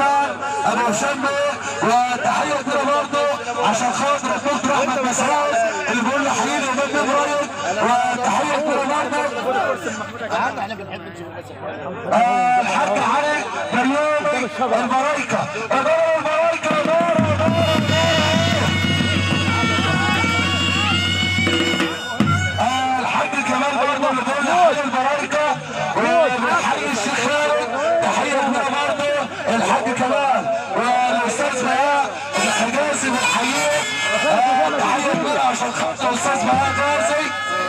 كمان ابو هشام وتحيه كده برضه عشان خاطر الدكتور احمد مسعود اللي بيقول لي حبيبي وبنت ابراهيم وتحيه كده برضه آه، الحاج علي مريومي البرايكه اداره البرايكه اداره اداره آه، الحاج كمال برضه اللي بيقول لي حي البرايكه وحي الشيخ خالد تحيه كبيره برضه الحاج كمال والاستاذ بهاء الحجازي بنحييه آه، تحيه كبيره عشان خاطر الاستاذ بهاء جازي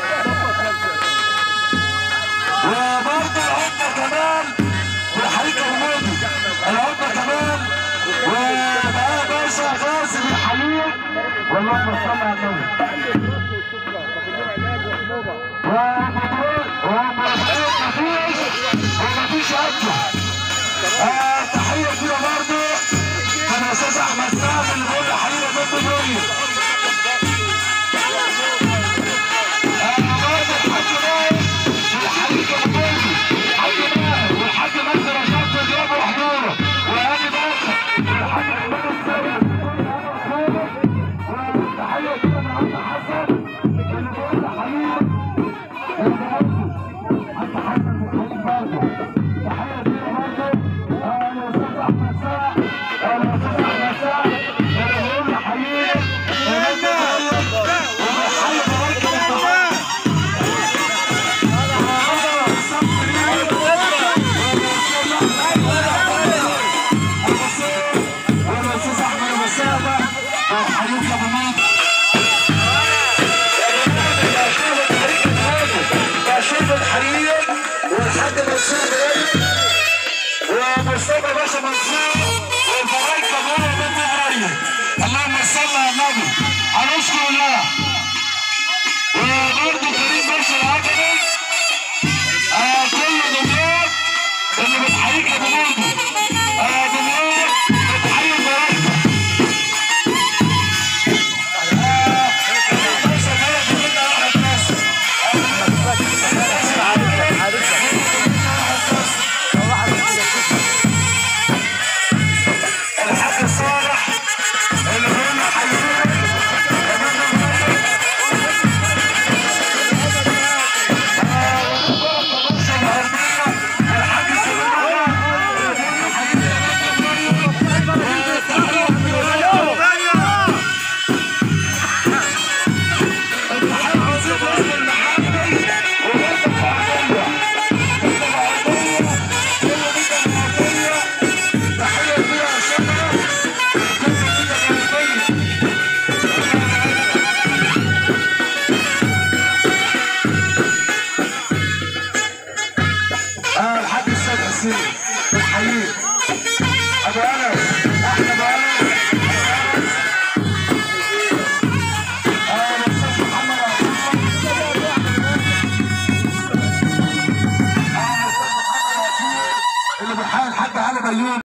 وبرضه العمده كمان بنحييك يا الماضي العمده كمان وبهاء باشا غازي بنحييك واللهم صل على النبي ومبروك ومبروك مفيش ومفيش اكله آه تحيه كده برضه من الاستاذ احمد سعد اللي بيقول لي حبيبي يا بنت ابراهيم آه برضه الحاج ماهر والحاج كمبوزي الحاج ماهر والحاج ماهر رشاد وجابوا حضوره وهاني باشا والحاج محمد السيد وتحيه كده من عم حسن اللي بيقول لي حبيبي حبيبي